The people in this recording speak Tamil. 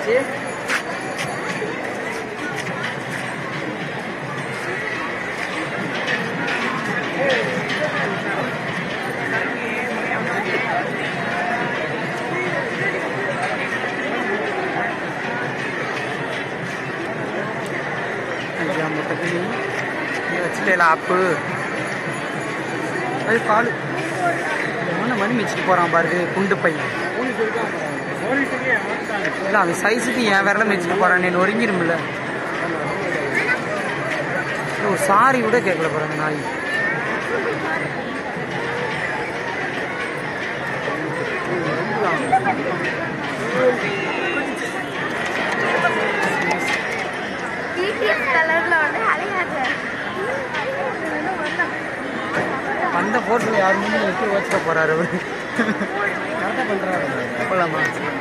ஆச்சு அஞ்சாம் முட்டக்கிளி இங்கே வச்சுட்டேல ஆப்பு அது காலு எவனை மணி மிச்சிட்டு போகிறான் பாருது குண்டு பையன் இல்லை அவன் சைஸுக்கு என் விரல மிச்சிட்டு போகிறான் நீ நொறுங்கிருமில்ல இல்லை, ஒரு சாரி கூட கேட்கல போகிறாங்க நாய் டிடிஎஸ் கலர்ல வந்து அழகாக அந்த போர்ட்டில் யார் முன்னாடி எப்படி வச்சுக்க போகிறாரு அவர் போகலாமா